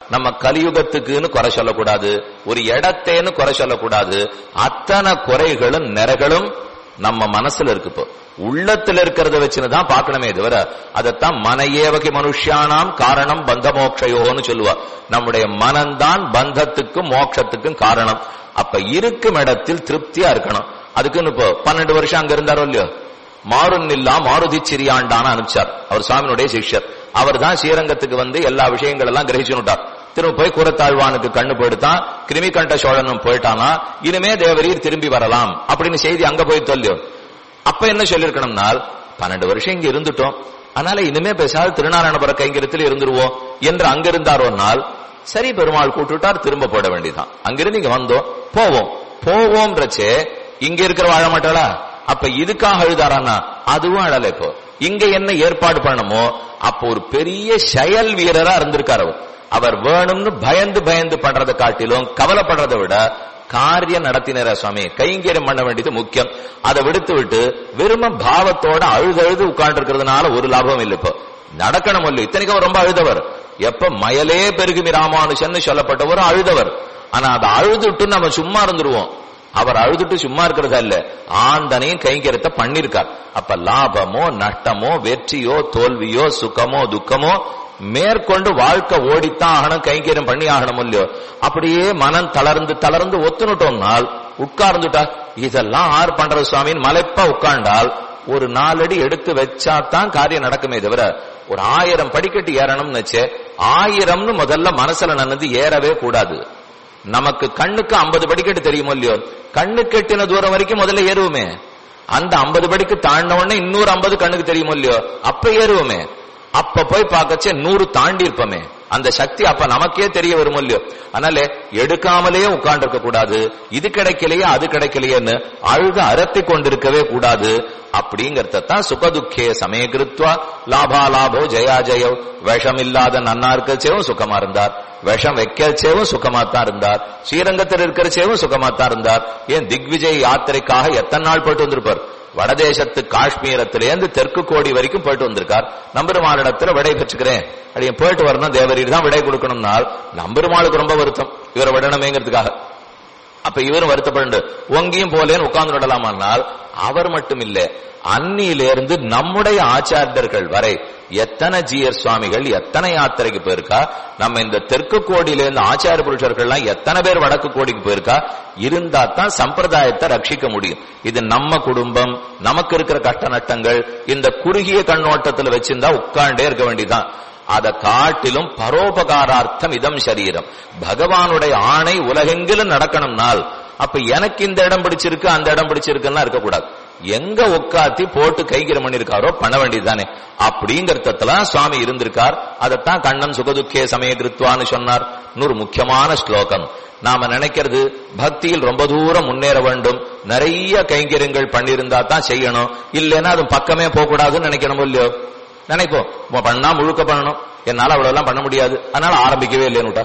நம்ம கலியுகத்துக்குன்னு குறை சொல்லக்கூடாது ஒரு இடத்தேன்னு குறை சொல்லக்கூடாது அத்தனை குறைகளும் நிறைகளும் நம்ம மனசுல இருக்கு இப்போ உள்ளத்துல இருக்கிறத வச்சுதான் பார்க்கணுமே தவிர அதைத்தான் மனையேவகை மனுஷியானாம் காரணம் பந்த மோக்ஷயோன்னு சொல்லுவா நம்முடைய மனம்தான் பந்தத்துக்கும் மோட்சத்துக்கும் காரணம் அப்ப இருக்கும் இடத்தில் திருப்தியா இருக்கணும் அதுக்குன்னு இப்போ பன்னெண்டு வருஷம் அங்க இருந்தாரோ இல்லையோ மாறுன் இல்லா மாருதி சிறியாண்டான்னு அனுப்பிச்சார் அவர் சுவாமியினுடைய சிஷ்யர் அவர் தான் ஸ்ரீரங்கத்துக்கு வந்து எல்லா விஷயங்கள் எல்லாம் கிரகிச்சுட்டார் திரும்ப போய் கூரத்தாழ்வானுக்கு கண்ணு போயிடுத்தான் கிருமி கண்ட சோழனும் போயிட்டானா இனிமே தேவரீர் திரும்பி வரலாம் அப்படின்னு செய்தி அங்க போய் தொல்லியோ அப்ப என்ன சொல்லிருக்கணும்னால் பன்னெண்டு வருஷம் இங்க இருந்துட்டோம் அதனால இனிமே பேசாத திருநாராயணபுர கைங்கரத்தில் இருந்துருவோம் என்று அங்க இருந்தாரோனால் சரி பெருமாள் கூட்டுட்டார் திரும்ப போட வேண்டியதான் அங்கிருந்து இங்க வந்தோம் போவோம் போவோம்ன்றச்சே இங்க இருக்கிற வாழ மாட்டாளா அப்ப இதுக்காக அழுதாரானா அதுவும் அழல இப்போ இங்க என்ன ஏற்பாடு பண்ணமோ அப்போ ஒரு பெரிய செயல் வீரரா இருந்திருக்காரு அவர் அவர் வேணும்னு பயந்து பயந்து பண்றதை காட்டிலும் கவலைப்படுறதை விட காரியம் நடத்தினார சுவாமி கைங்கரியம் பண்ண வேண்டியது முக்கியம் அதை விடுத்து விட்டு வெறும பாவத்தோட அழுது அழுது உட்கார்ந்து இருக்கிறதுனால ஒரு லாபம் இல்லை இப்போ நடக்கணும் இல்லை இத்தனைக்கும் அவர் ரொம்ப அழுதவர் எப்ப மயலே பெருகுமி ராமானுஷன் சொல்லப்பட்டவர் அழுதவர் ஆனா அதை அழுதுட்டு நம்ம சும்மா இருந்துருவோம் அவர் அழுதுட்டு சும்மா இருக்கிறதா இல்ல ஆந்தனையும் கைங்கரியத்தை பண்ணிருக்கார் அப்ப லாபமோ நஷ்டமோ வெற்றியோ தோல்வியோ சுகமோ துக்கமோ மேற்கொண்டு வாழ்க்கை ஓடித்தான் ஆகணும் கைங்கரியம் பண்ணி ஆகணும் இல்லையோ அப்படியே மனம் தளர்ந்து தளர்ந்து ஒத்துனுட்டோம்னால் உட்கார்ந்துட்டா இதெல்லாம் ஆறு பண்றது சுவாமின்னு மலைப்பா உட்கார்ந்தால் ஒரு நாலடி எடுத்து வச்சாதான் காரியம் நடக்குமே தவிர ஒரு ஆயிரம் படிக்கட்டு ஏறணும்னு வச்சு ஆயிரம்னு முதல்ல மனசுல நன்னது ஏறவே கூடாது நமக்கு கண்ணுக்கு ஐம்பது படிக்கட்டு தெரியுமோ இல்லையோ கண்ணு கெட்டின தூரம் வரைக்கும் முதல்ல ஏறுவோமே அந்த ஐம்பது படிக்கு தாண்டின உடனே இன்னொரு ஐம்பது கண்ணுக்கு தெரியுமோ இல்லையோ அப்ப ஏறுவோமே அப்ப போய் பார்க்கச்சே நூறு தாண்டி இருப்போமே அந்த சக்தி அப்ப நமக்கே தெரிய வரும் இல்லையோ அதனால எடுக்காமலே உட்கார்ந்து இருக்க கூடாது இது கிடைக்கலையே அது கிடைக்கலையேன்னு அழுக அரத்தி கொண்டிருக்கவே கூடாது அப்படிங்கறதான் சுகதுக்கே சமயகிருத்வா லாபா லாபோ ஜெயா ஜெயோ விஷம் இல்லாத நன்னா இருக்கச்சேவும் சுகமா இருந்தார் விஷம் வைக்கச்சேவும் சுகமா தான் இருந்தார் ஸ்ரீரங்கத்தில் இருக்கிறச்சேவும் சுகமா தான் இருந்தார் ஏன் திக்விஜய் யாத்திரைக்காக எத்தனை நாள் போயிட்டு வந்திருப்பார் வடதேசத்து காஷ்மீரத்திலேருந்து தெற்கு கோடி வரைக்கும் போயிட்டு வந்திருக்கார் நம்பெருமாளிடத்துல விடை பெற்றுக்கிறேன் அப்படியே போயிட்டு வரணும் தேவரீர் தான் விடை கொடுக்கணும்னால் நம்பெருமாளுக்கு ரொம்ப வருத்தம் இவரை விடணுமேங்கிறதுக்காக அப்ப இவரும் வருத்தப்பட்டு ஒங்கியும் போலேன்னு உட்கார்ந்து விடலாமானால் அவர் மட்டும் இல்ல அன்னியிலிருந்து நம்முடைய ஆச்சாரியர்கள் வரை எத்தனை ஜியர் சுவாமிகள் எத்தனை யாத்திரைக்கு போயிருக்கா நம்ம இந்த தெற்கு கோடியிலிருந்து ஆச்சார புருஷர்கள்லாம் எத்தனை பேர் வடக்கு கோடிக்கு போயிருக்கா இருந்தா தான் சம்பிரதாயத்தை ரட்சிக்க முடியும் இது நம்ம குடும்பம் நமக்கு இருக்கிற கஷ்ட நட்டங்கள் இந்த குறுகிய கண்ணோட்டத்துல வச்சிருந்தா உட்காண்டே இருக்க வேண்டியதான் அதை காட்டிலும் பரோபகாரார்த்தம் இதம் சரீரம் பகவானுடைய ஆணை உலகெங்கிலும் நடக்கணும்னால் அப்ப எனக்கு இந்த இடம் பிடிச்சிருக்கு அந்த இடம் பிடிச்சிருக்குன்னா இருக்கக்கூடாது எங்க உட்காத்தி போட்டு கைகிரம் பண்ணிருக்காரோ பண்ண வேண்டியதுதானே அப்படிங்கறதுலாம் சுவாமி இருந்திருக்கார் அதைத்தான் கண்ணன் சுகதுக்கே சமயகிருத்வான்னு சொன்னார் இன்னொரு முக்கியமான ஸ்லோகம் நாம நினைக்கிறது பக்தியில் ரொம்ப தூரம் முன்னேற வேண்டும் நிறைய கைங்கரியங்கள் பண்ணியிருந்தா தான் செய்யணும் இல்லைன்னா அது பக்கமே போக கூடாதுன்னு நினைக்கணும் இல்லையோ நினைப்போம் உம் பண்ணா முழுக்க பண்ணணும் என்னால அவ்வளவு எல்லாம் பண்ண முடியாது அதனால ஆரம்பிக்கவே இல்லைன்னுட்டா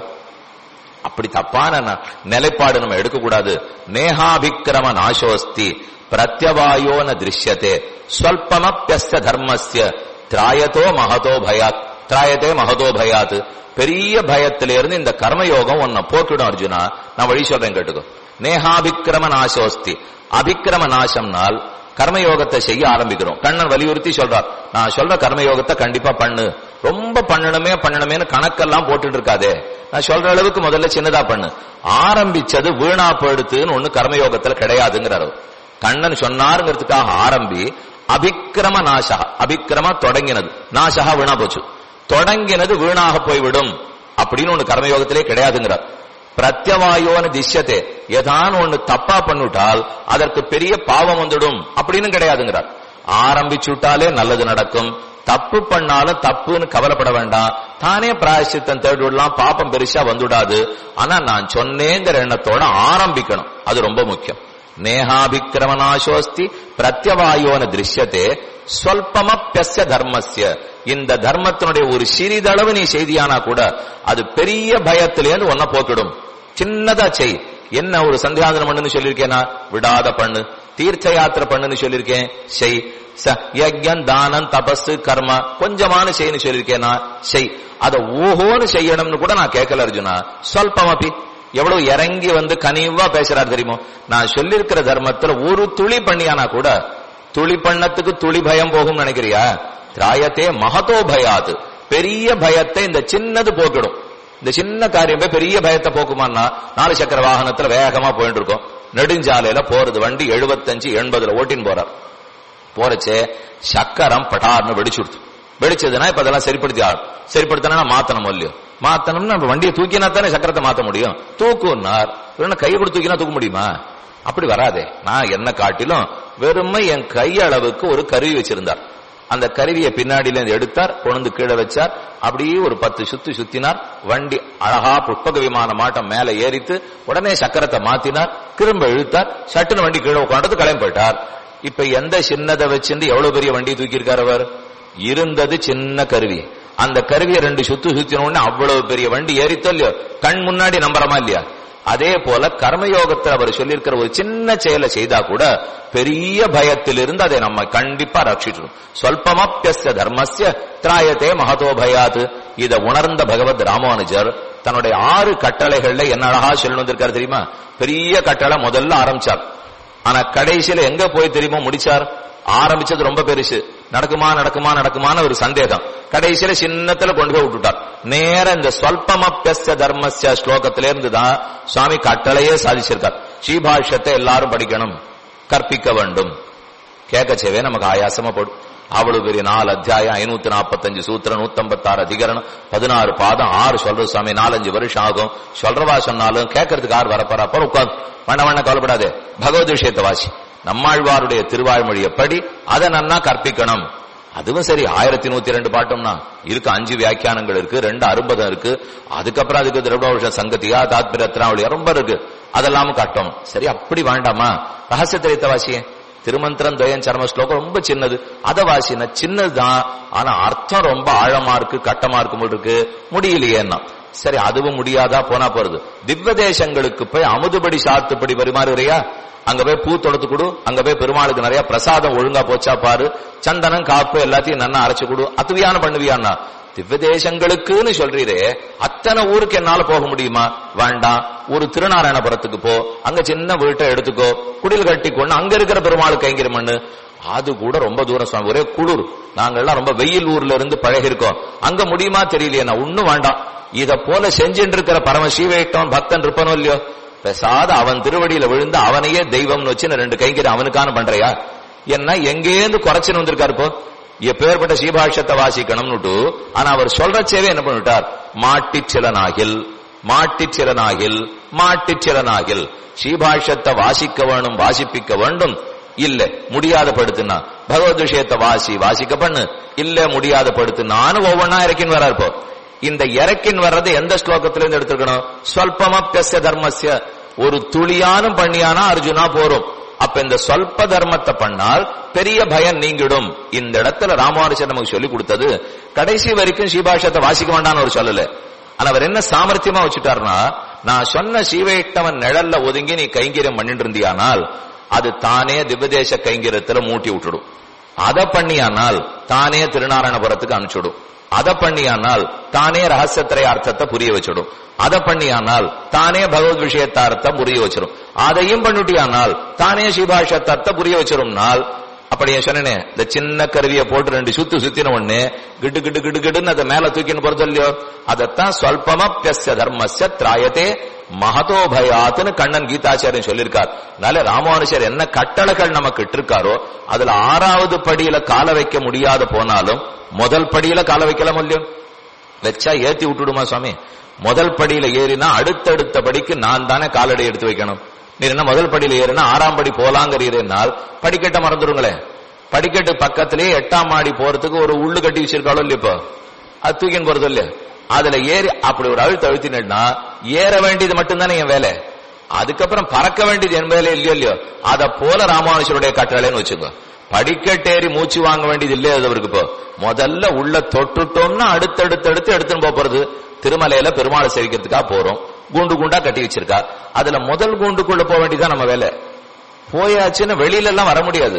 அப்படி தப்பான ந- நிலைப்பாடு நம்ம எடுக்கக்கூடாது நேஹாபிக்கிரம நாசோஸ்தி பிரத்யவாயோன திருஷ்யத்தே ஸ்வல்பமப்பியஸ்த தர்மஸ்ய திராயத்தோ மகதோ பயாத் திராயத்தே மகதோ பயாத் பெரிய பயத்திலிருந்து இந்த கர்மயோகம் உன்னை போக்கிடும் அர்ஜுனா நான் வழி சொல்றேன் கேட்டுக்கோ நேஹாபிக்கிரம நாசோஸ்தி அபிக்கிரம நாசம்னால் கர்மயோகத்தை செய்ய ஆரம்பிக்கிறோம் கண்ணன் வலியுறுத்தி சொல்றார் நான் சொல்ற கர்மயோகத்தை கண்டிப்பா பண்ணு ரொம்ப பண்ணணுமே பண்ணணுமேனு கணக்கெல்லாம் போட்டுட்டு இருக்காதே நான் சொல்ற அளவுக்கு முதல்ல சின்னதா பண்ணு ஆரம்பிச்சது வீணா போயிடுத்துன்னு ஒண்ணு கர்மயோகத்துல கிடையாதுங்கிறார் அவர். கண்ணன் சொன்னாருங்கிறதுக்காக ஆரம்பி அபிக்கிரம நாசா அபிக்கிரம தொடங்கினது நாசகா வீணா போச்சு தொடங்கினது வீணாக போய்விடும் அப்படின்னு ஒண்ணு கர்மயோகத்திலே கிடையாதுங்கிறார் பிரத்யவாயோன்னு திஷ்யத்தே ஏதான் ஒண்ணு தப்பா பண்ணிவிட்டால் அதற்கு பெரிய பாவம் வந்துடும் அப்படின்னு கிடையாதுங்கிறார் ஆரம்பிச்சுட்டாலே நல்லது நடக்கும் தப்பு பண்ணாலும் தப்புன்னு கவலைப்பட வேண்டாம் தானே பிராயசித்தம் தேடி விடலாம் பாப்பம் பெருசா வந்துடாது ஆனா நான் சொன்னேங்கிற எண்ணத்தோட ஆரம்பிக்கணும் அது ரொம்ப முக்கியம் நேஹாபிக்கிரமநாசோஸ்தி பிரத்யவாயோன திருஷ்யத்தே ஸ்வல்பமப்பியஸ்ய தர்மஸ்ய இந்த தர்மத்தினுடைய ஒரு சிறிதளவு நீ செய்தியானா கூட அது பெரிய பயத்திலேருந்து ஒன்ன போக்கிடும் சின்னதா செய் என்ன ஒரு சந்தியாதனம் பண்ணுன்னு சொல்லியிருக்கேனா விடாத பண்ணு தீர்த்த யாத்திரை பண்ணுன்னு சொல்லியிருக்கேன் செய் ச யஜ்யம் தானம் தபஸ் கர்மா கொஞ்சமான செய்யு சொல்லியிருக்கேனா செய் அதை ஓஹோன்னு செய்யணும்னு கூட நான் கேட்கல அர்ஜுனா சொல்பமபி எவ்வளவு இறங்கி வந்து கனிவா பேசுறாரு தெரியுமோ நான் சொல்லியிருக்கிற தர்மத்துல ஒரு துளி பண்ணியானா கூட துளி பண்ணத்துக்கு துளி பயம் போகும் நினைக்கிறியா திராயத்தே மகதோ பயாது பெரிய பயத்தை இந்த சின்னது போக்கிடும் இந்த சின்ன காரியமே பெரிய பயத்தை போக்குமான்னா நாலு சக்கர வாகனத்துல வேகமா போயிட்டு இருக்கோம் நெடுஞ்சாலையில போறது வண்டி எழுபத்தஞ்சு எண்பதுல ஓட்டின்னு போறார் போறச்சே சக்கரம் பட்டார்னு வெடிச்சுடுத்து வெடிச்சதுன்னா இப்ப அதெல்லாம் சரிப்படுத்தி ஆகும் சரிப்படுத்தினா மாத்தணும் இல்லையோ மாத்தணும்னா நம்ம வண்டியை தூக்கினா தானே சக்கரத்தை மாத்த முடியும் தூக்குனார் இல்லைன்னா கையை கொடுத்து தூக்கினா தூக்க முடியுமா அப்படி வராதே நான் என்ன காட்டிலும் வெறுமை என் கையளவுக்கு ஒரு கருவி வச்சிருந்தார் அந்த கருவியை பின்னாடியில இருந்து எடுத்தார் கொண்டு கீழே வச்சார் அப்படியே ஒரு பத்து சுத்தி சுத்தினார் வண்டி அழகா புஷ்பக விமான மாட்டம் மேல ஏறித்து உடனே சக்கரத்தை மாத்தினார் திரும்ப இழுத்தார் சட்டுன்னு வண்டி கீழே உட்காந்து கிளம்பி போயிட்டார் இப்ப எந்த சின்னதை வச்சிருந்து எவ்வளவு பெரிய வண்டி தூக்கியிருக்கார் அவர் இருந்தது சின்ன கருவி அந்த கருவியை ரெண்டு சுத்து சுத்தின உடனே அவ்வளவு பெரிய வண்டி ஏறித்தோ இல்லையோ கண் முன்னாடி நம்புறமா இல்லையா அதே போல கர்மயோகத்தில் அவர் சொல்லியிருக்கிற ஒரு சின்ன செயலை செய்தா கூட பெரிய பயத்திலிருந்து அதை நம்ம கண்டிப்பா ரட்சிச்சிடும் சொல்பமப்பியஸ்ய தர்மஸ்ய திராயத்தே மகதோ பயாது இத உணர்ந்த பகவத் ராமானுஜர் தன்னுடைய ஆறு கட்டளைகள்ல என்ன அழகா சொல்லணும் இருக்காரு தெரியுமா பெரிய கட்டளை முதல்ல ஆரம்பிச்சார் ஆனா கடைசியில எங்க போய் தெரியுமா முடிச்சார் ஆரம்பிச்சது ரொம்ப பெருசு நடக்குமா நடக்குமா நடக்குமான ஒரு சந்தேகம் கடைசியில சின்னத்துல கொண்டு போய் விட்டுட்டார் நேர இந்த சொல்பமப்பியஸ்ய தர்மஸ்ய ஸ்லோகத்தில இருந்து தான் சுவாமி கட்டளையே சாதிச்சிருக்கார் ஸ்ரீபாஷ்யத்தை எல்லாரும் படிக்கணும் கற்பிக்க வேண்டும் கேட்கச்சேவே நமக்கு ஆயாசமா போடும் அவ்வளவு பெரிய நாலு அத்தியாயம் ஐநூத்தி நாற்பத்தஞ்சு சூத்திரம் நூத்தம்பத்தாறு அதிகரணம் பதினாறு பாதம் ஆறு சொல்றது சுவாமி நாலஞ்சு வருஷம் ஆகும் சொல்றவா சொன்னாலும் கேட்கறதுக்கு ஆறு வரப்போற அப்புறம் உட்காந்து வண்ண வண்ண கவலைப்படாதே பகவத் விஷயத்தை வாசி நம்மாழ்வாருடைய திருவாய்மொழி எப்படி அதை நன்னா கற்பிக்கணும் அதுவும் சரி ஆயிரத்தி நூத்தி ரெண்டு பாட்டோம்னா இருக்கு அஞ்சு வியாக்கியானங்கள் இருக்கு ரெண்டு அறுபதம் இருக்கு அதுக்கப்புறம் அதுக்கு திரவிட சங்கத்தியா தாத்பிரத்னாவளியா ரொம்ப இருக்கு அதெல்லாம் கட்டும் சரி அப்படி வேண்டாமா ரகசிய திரைத்த வாசியே திருமந்திரம் துவயம் சர்ம ஸ்லோகம் ரொம்ப சின்னது அதை வாசின சின்னதுதான் ஆனா அர்த்தம் ரொம்ப ஆழமா இருக்கு கட்டமா இருக்கும் இருக்கு முடியலையேன்னா சரி அதுவும் முடியாதா போனா போறது திவ்ய தேசங்களுக்கு போய் அமுதுபடி சாத்துப்படி பரிமாறுறியா அங்க போய் பூ தொடுத்து கொடு அங்க போய் பெருமாளுக்கு நிறைய பிரசாதம் ஒழுங்கா போச்சா பாரு சந்தனம் காப்பு எல்லாத்தையும் நன்னா அரைச்சு கொடு அதுவியான பண்ணுவியான்னா திவ்ய தேசங்களுக்குன்னு சொல்றீரே அத்தனை ஊருக்கு என்னால போக முடியுமா வேண்டாம் ஒரு திருநாராயணபுரத்துக்கு போ அங்க சின்ன வீட்டை எடுத்துக்கோ குடில் கட்டி கொண்டு அங்க இருக்கிற பெருமாளுக்கு கைங்கிற மண்ணு அது கூட ரொம்ப தூரம் சுவாமி ஒரே குளிர் நாங்கெல்லாம் ரொம்ப வெயில் ஊர்ல இருந்து பழகி இருக்கோம் அங்க முடியுமா தெரியலையே நான் ஒண்ணும் வேண்டாம் இத போல செஞ்சுட்டு இருக்கிற பரம சீவேட்டம் பக்தன் இருப்பனோ இல்லையோ பெசாத அவன் திருவடியில விழுந்து அவனையே தெய்வம்னு வச்சு நான் ரெண்டு கைங்கிற அவனுக்கான பண்றையா என்ன எங்கேருந்து குறைச்சுன்னு வந்திருக்காரு இப்போ எப்பேற்பட்ட சீபாஷத்தை வாசிக்கணும்னுட்டு ஆனா அவர் சொல்றச்சேவே என்ன பண்ணிட்டார் மாட்டிச்சிலனாகில் மாட்டிச்சிலனாகில் மாட்டிச்சிலனாகில் ஸ்ரீபாஷ்யத்தை வாசிக்க வேணும் வாசிப்பிக்க வேண்டும் இல்ல முடியாத படுத்துனா பகவத் விஷயத்தை வாசி வாசிக்க பண்ணு இல்ல முடியாத படுத்துனான்னு ஒவ்வொன்னா இறக்கின்னு வரார் இப்போ இந்த இறக்கின் வர்றது எந்த ஸ்லோகத்துல இருந்து எடுத்துக்கணும் சொல்பமப்பியச தர்மஸ்ய ஒரு துளியானும் பண்ணியானா அர்ஜுனா போறோம் அப்ப இந்த சொல்ப தர்மத்தை பண்ணால் பெரிய பயம் நீங்கிடும் இந்த இடத்துல ராமானுஜர் நமக்கு சொல்லி கொடுத்தது கடைசி வரைக்கும் ஸ்ரீபாஷத்தை வாசிக்க வேண்டாம்னு ஒரு சொல்லல ஆனா அவர் என்ன சாமர்த்தியமா வச்சுட்டாருன்னா நான் சொன்ன சீவைட்டவன் நிழல்ல ஒதுங்கி நீ கைங்கரியம் பண்ணிட்டு இருந்தியானால் அது தானே திவ்யதேச கைங்கரியத்துல மூட்டி விட்டுடும் அதை பண்ணியானால் தானே திருநாராயணபுரத்துக்கு அனுப்பிச்சுடும் அதை பண்ணியானால் தானே ரகசியத்திரை அர்த்தத்தை புரிய வச்சிடும் அதை பண்ணியானால் தானே பகவத் விஷயத்தார்த்தம் புரிய வச்சிடும் அதையும் பண்ணிட்டியானால் தானே சிபாஷத்தார்த்த புரிய வச்சிரும்னால் அப்படியே சொன்னேனே இந்த சின்ன கருவியை போட்டு ரெண்டு சுத்து சுத்தின ஒண்ணு கிடு கிடு கிடு கிடுன்னு அதை மேல தூக்கின்னு போறது இல்லையோ அதைத்தான் சொல்பமப்பியஸ்ய தர்மஸ்ய திராயத்தே மகதோ பயாத்துன்னு கண்ணன் கீதாச்சாரியன் சொல்லியிருக்கார் அதனால ராமானுஷர் என்ன கட்டளைகள் நமக்கு இட்டிருக்காரோ அதுல ஆறாவது படியில கால வைக்க முடியாத போனாலும் முதல் படியில கால வைக்கலாம் இல்லையோ வச்சா ஏத்தி விட்டுடுமா சுவாமி முதல் படியில ஏறினா அடுத்தடுத்த படிக்கு நான் தானே காலடி எடுத்து வைக்கணும் நீ என்ன முதல் படியில ஏறினா ஆறாம் படி போலாங்கிறீர்கள் படிக்கட்ட மறந்துடுங்களேன் படிக்கட்டு பக்கத்திலேயே எட்டாம் மாடி போறதுக்கு ஒரு உள்ளு கட்டி வச்சிருக்காளோ இல்லையா இப்போ அது தூக்கின்னு போறது இல்லையா அதுல ஏறி அப்படி ஒரு அழுத்து அழுத்தினா ஏற வேண்டியது மட்டும்தானே என் வேலை அதுக்கப்புறம் பறக்க வேண்டியது என் வேலை இல்லையோ இல்லையோ அத போல ராமானுஷருடைய கட்டளைன்னு வச்சுக்கோ படிக்கட்டேறி மூச்சு வாங்க வேண்டியது இல்லையா அது அவருக்கு இப்போ முதல்ல உள்ள தொட்டுட்டோம்னா அடுத்தடுத்து அடுத்து எடுத்துன்னு போக போறது திருமலையில பெருமாளை சேவிக்கிறதுக்காக போறோம் கூண்டு கூண்டா கட்டி வச்சிருக்கா அதுல முதல் கூண்டுக்குள்ள போக வேண்டியதுதான் நம்ம வேலை போயாச்சுன்னு வெளியில எல்லாம் வர முடியாது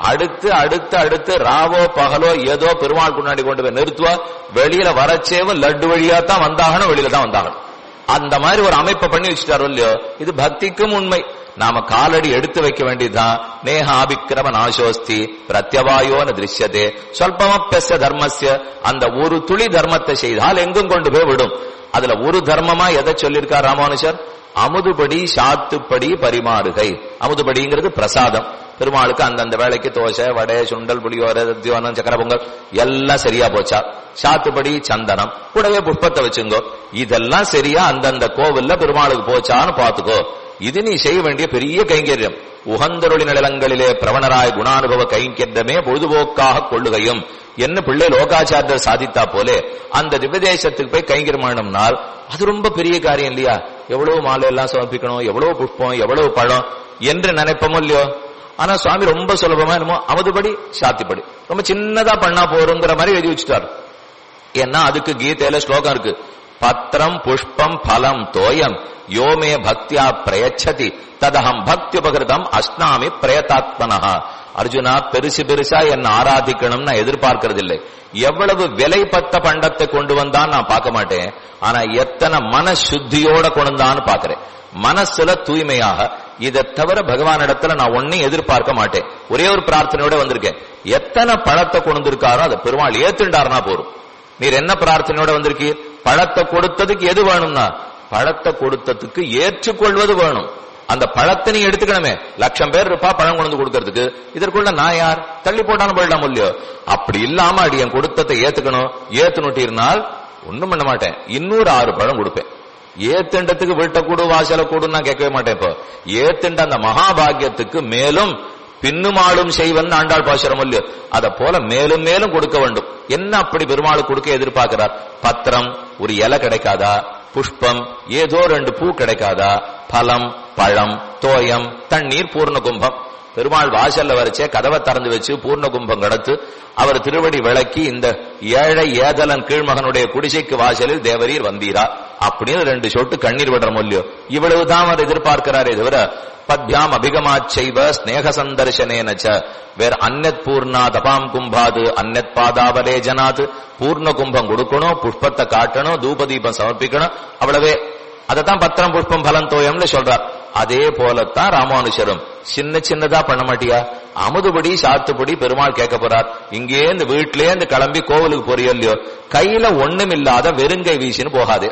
அடுத்து அடுத்து அடுத்து ராவோ பகலோ ஏதோ பெருமாள் முன்னாடி கொண்டு போய் நிறுத்துவா வெளியில வரச்சேவும் லட்டு வழியா தான் வந்தாகணும் வெளியில தான் வந்தாகணும் அந்த மாதிரி ஒரு அமைப்பை பண்ணி வச்சுட்டாரோ இல்லையோ இது பக்திக்கும் உண்மை நாம காலடி எடுத்து வைக்க வேண்டியதுதான் நேஹாபிக்கிரம நாசோஸ்தி பிரத்யவாயோன திருஷ்யதே சொல்பமப்பெச தர்மஸ்ய அந்த ஒரு துளி தர்மத்தை செய்தால் எங்கும் கொண்டு போய் விடும் அதுல ஒரு தர்மமா எதை சொல்லியிருக்கார் ராமானுஜர் அமுதுபடி சாத்துப்படி பரிமாறுகை அமுதுபடிங்கிறது பிரசாதம் பெருமாளுக்கு அந்தந்த வேலைக்கு தோசை வடை சுண்டல் புளியோரை தத்தியோனம் சக்கர பொங்கல் எல்லாம் சரியா போச்சா சாத்துப்படி சந்தனம் கூடவே புஷ்பத்தை வச்சுங்கோ இதெல்லாம் சரியா அந்தந்த கோவில்ல பெருமாளுக்கு போச்சான்னு பாத்துக்கோ இது நீ செய்ய வேண்டிய பெரிய கைங்கரியம் உகந்தருளி நிலங்களிலே பிரவணராய் குணானுபவ கைங்கரியமே பொழுதுபோக்காக கொள்ளுகையும் என்ன பிள்ளை லோகாச்சாரியர் சாதித்தா போலே அந்த திவ்யதேசத்துக்கு போய் கைங்கரியமானோம்னால் அது ரொம்ப பெரிய காரியம் இல்லையா எவ்வளவு மாலை எல்லாம் சமர்ப்பிக்கணும் எவ்வளவு புஷ்பம் எவ்வளவு பழம் என்று நினைப்போமோ இல்லையோ ஆனா சுவாமி ரொம்ப சுலபமா என்னமோ அமுதுபடி சாத்திப்படி ரொம்ப சின்னதா பண்ணா போறோங்கிற மாதிரி எழுதி வச்சுட்டாரு ஏன்னா அதுக்கு கீதையில ஸ்லோகம் இருக்கு பத்திரம் புஷ்பம் பலம் தோயம் யோமே பக்தியா பிரயச்சதி ததகம் பக்தி உபகிருதம் அஸ்னாமி பிரயதாத்மனஹா அர்ஜுனா பெருசு பெருசா என்ன ஆராதிக்கணும்னு நான் எதிர்பார்க்கறது இல்லை எவ்வளவு விலை பத்த பண்டத்தை கொண்டு வந்தான்னு நான் பார்க்க மாட்டேன் ஆனா எத்தனை மன சுத்தியோட கொண்டான்னு பாக்குறேன் மனசுல தூய்மையாக இதை தவிர பகவானிடத்துல நான் ஒன்னையும் எதிர்பார்க்க மாட்டேன் ஒரே ஒரு பிரார்த்தனையோட வந்திருக்கேன் எத்தனை பழத்தை கொண்டிருக்காரோ அதை பெருமாள் ஏத்துண்டாருனா போரும் நீர் என்ன பிரார்த்தனையோட வந்திருக்கீர் பழத்தை கொடுத்ததுக்கு எது வேணும்னா பழத்தை கொடுத்ததுக்கு ஏற்றுக்கொள்வது வேணும் அந்த பழத்தை நீ எடுத்துக்கணுமே லட்சம் பேர் இருப்பா பழம் கொண்டு வந்து கொடுக்கறதுக்கு இதற்குள்ள நான் யார் தள்ளி போட்டாலும் போயிடலாம் இல்லையோ அப்படி இல்லாம அடி என் கொடுத்ததை ஏத்துக்கணும் ஏத்துனுட்டிருந்தால் ஒண்ணும் பண்ண மாட்டேன் இன்னொரு ஆறு பழம் கொடுப்பேன் ஏத்துண்டத்துக்கு வீட்டை கூடு வாசல கூடுன்னு நான் கேட்கவே மாட்டேன் இப்போ ஏத்துண்ட அந்த மகாபாகியத்துக்கு மேலும் பின்னுமாளும் செய்வன் ஆண்டாள் பாசுரம் இல்லையோ அத போல மேலும் மேலும் கொடுக்க வேண்டும் என்ன அப்படி பெருமாள் கொடுக்க எதிர்பார்க்கிறார் பத்திரம் ஒரு இலை கிடைக்காதா புஷ்பம் ஏதோ ரெண்டு பூ கிடைக்காதா பலம் பழம் தோயம் தண்ணீர் பூர்ண கும்பம் பெருமாள் வாசல்ல வரைச்சே கதவை திறந்து வச்சு பூர்ண கும்பம் கடத்து அவர் திருவடி விளக்கி இந்த ஏழை ஏதலன் கீழ்மகனுடைய குடிசைக்கு வாசலில் தேவரீர் வந்தீரா அப்படின்னு ரெண்டு சொட்டு கண்ணீர் விடுற மொழியோ இவ்வளவுதான் அவர் எதிர்பார்க்கிறாரே தவிர பத்யாம் அபிகமாச்சைவ ஸ்நேக சந்தர்சனேனச்ச வேற அன்னத் பூர்ணா தபாம் கும்பாது அன்னத் பாதாவலே ஜனாத் பூர்ண கும்பம் கொடுக்கணும் புஷ்பத்தை காட்டணும் தூபதீபம் சமர்ப்பிக்கணும் அவ்வளவே அதத்தான் பத்திரம் புஷ்பம் பலம் தோயம்னு சொல்றார் அதே போலத்தான் ராமானுஷரும் சின்ன சின்னதா பண்ண மாட்டியா அமுதுபடி சாத்துப்படி பெருமாள் கேட்க போறார் இங்கே இந்த வீட்டிலே இருந்து கிளம்பி கோவிலுக்கு போறியோ இல்லையோ கையில ஒண்ணும் இல்லாத வெறுங்கை வீசின்னு போகாது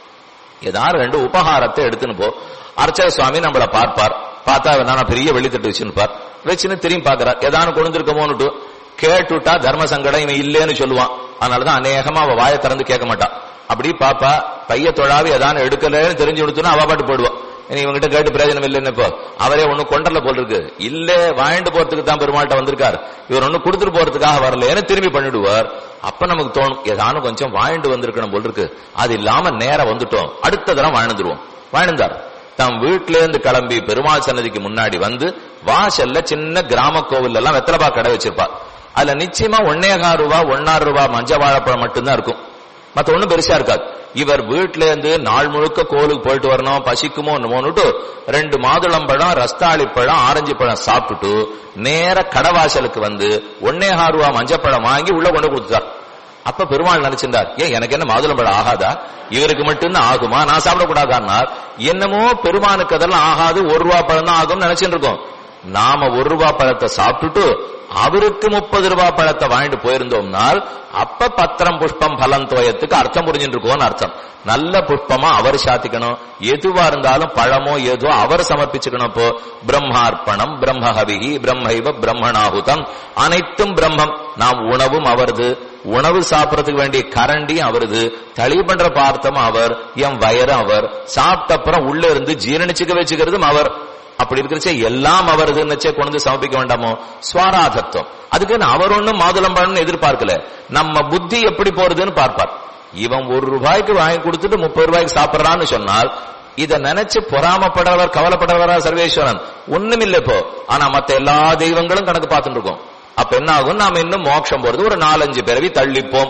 ஏதாவது ரெண்டு உபகாரத்தை எடுத்துன்னு போ அர்ச்சக சுவாமி நம்மள பார்ப்பார் பார்த்தா நான் பெரிய வெளித்தட்டு வச்சுருப்பார் வச்சுன்னு திரும்பி பாக்குறார் ஏதானு கொண்டுருக்கமோன்னுட்டு கேட்டுட்டா தர்ம சங்கடம் இவன் இல்லேன்னு சொல்லுவான் அதனாலதான் அநேகமா அவ வாயை திறந்து கேட்க மாட்டான் அப்படி பாப்பா பைய தொழாவி ஏதானு எடுக்கலன்னு தெரிஞ்சு கொடுத்தோன்னா அவ பாட்டு போடுவான் இனி இவங்கிட்ட கேட்டு பிரயோஜனம் இல்லைன்னு இப்போ அவரே ஒண்ணு கொண்டல போல் இருக்கு இல்ல வாங்கிட்டு போறதுக்கு தான் பெருமாள்கிட்ட வந்திருக்கார் இவர் ஒண்ணு கொடுத்துட்டு போறதுக்காக வரலன்னு திரும்பி பண்ணிடுவார் அப்ப நமக்கு தோணும் ஏதானும் கொஞ்சம் வாழ்ந்து வந்திருக்கணும் போல் இருக்கு அது இல்லாம நேரம் வந்துட்டோம் அடுத்த தரம் வாழ்ந்துருவோம் வாழ்ந்தார் தம் வீட்டில இருந்து கிளம்பி பெருமாள் சன்னதிக்கு முன்னாடி வந்து வாசல்ல சின்ன கிராம கோவில் எல்லாம் வெத்தலபா கடை வச்சிருப்பா அதுல நிச்சயமா ஒன்னேகால் ரூபா ஒன்னாறு ரூபா மஞ்ச வாழைப்பழம் மட்டும்தான் இருக்கும் மத்த ஒண்ணும் பெருசா இருக்காது இவர் வீட்ல இருந்து நாள் முழுக்க கோவிலுக்கு போயிட்டு வரணும் பசிக்குமோ என்னமோன்னுட்டு ரெண்டு மாதுளம்பழம் ரஸ்தாளி பழம் ஆரஞ்சு பழம் சாப்பிட்டுட்டு நேர கடவாசலுக்கு வந்து ஒன்னேகால் ரூபா மஞ்சப்பழம் வாங்கி உள்ள கொண்டு கொடுத்தார் அப்ப பெருமாள் நினைச்சிருந்தார் ஏன் எனக்கு என்ன மாதுளம்பழம் ஆகாதா இவருக்கு மட்டும்தான் ஆகுமா நான் சாப்பிடக்கூடாதான்னார் என்னமோ பெருமானுக்கு அதெல்லாம் ஆகாது ஒரு ரூபா பழம் தான் ஆகும்னு நினைச்சிட்டு இருக்கோம் நாம ஒரு ரூபா பழத்தை சாப்பிட்டுட்டு அவருக்கு முப்பது ரூபாய் பழத்தை வாங்கிட்டு போயிருந்தோம்னால் அப்ப பத்திரம் புஷ்பம் பலம் தோயத்துக்கு அர்த்தம் புரிஞ்சுட்டு இருக்கோம்னு அர்த்தம் நல்ல புஷ்பமா அவர் சாத்திக்கணும் எதுவா இருந்தாலும் பழமோ ஏதோ அவர் சமர்ப்பிச்சுக்கணும் இப்போ பிரம்மார்ப்பணம் பிரம்மஹவிகி பிரம்மைவ பிரம்மணாகுதம் அனைத்தும் பிரம்மம் நாம் உணவும் அவரது உணவு சாப்பிடறதுக்கு வேண்டிய கரண்டியும் அவரது தளி பண்ற பார்த்தம் அவர் என் வயரும் அவர் சாப்பிட்ட அப்புறம் உள்ள இருந்து ஜீரணிச்சுக்க வச்சுக்கிறதும் அவர் அப்படி இருக்கிறச்சே எல்லாம் அவரதுன்னு கொண்டு வந்து சமர்ப்பிக்க வேண்டாமோ சுவாராதத்துவம் அதுக்கு அவர் ஒண்ணும் மாதுளம்பழம்னு எதிர்பார்க்கல நம்ம புத்தி எப்படி போறதுன்னு பார்ப்பார் இவன் ஒரு ரூபாய்க்கு வாங்கி கொடுத்துட்டு முப்பது ரூபாய்க்கு சாப்பிடுறான்னு சொன்னால் இத நினைச்சு பொறாமப்படுறவர் கவலைப்படுறவரா சர்வேஸ்வரன் ஒண்ணும் இல்லை இப்போ ஆனா மத்த எல்லா தெய்வங்களும் கணக்கு பார்த்துட்டு இருக்கோம் அப்ப என்ன ஆகும் நாம இன்னும் மோட்சம் போறது ஒரு நாலஞ்சு பிறவி தள்ளிப்போம்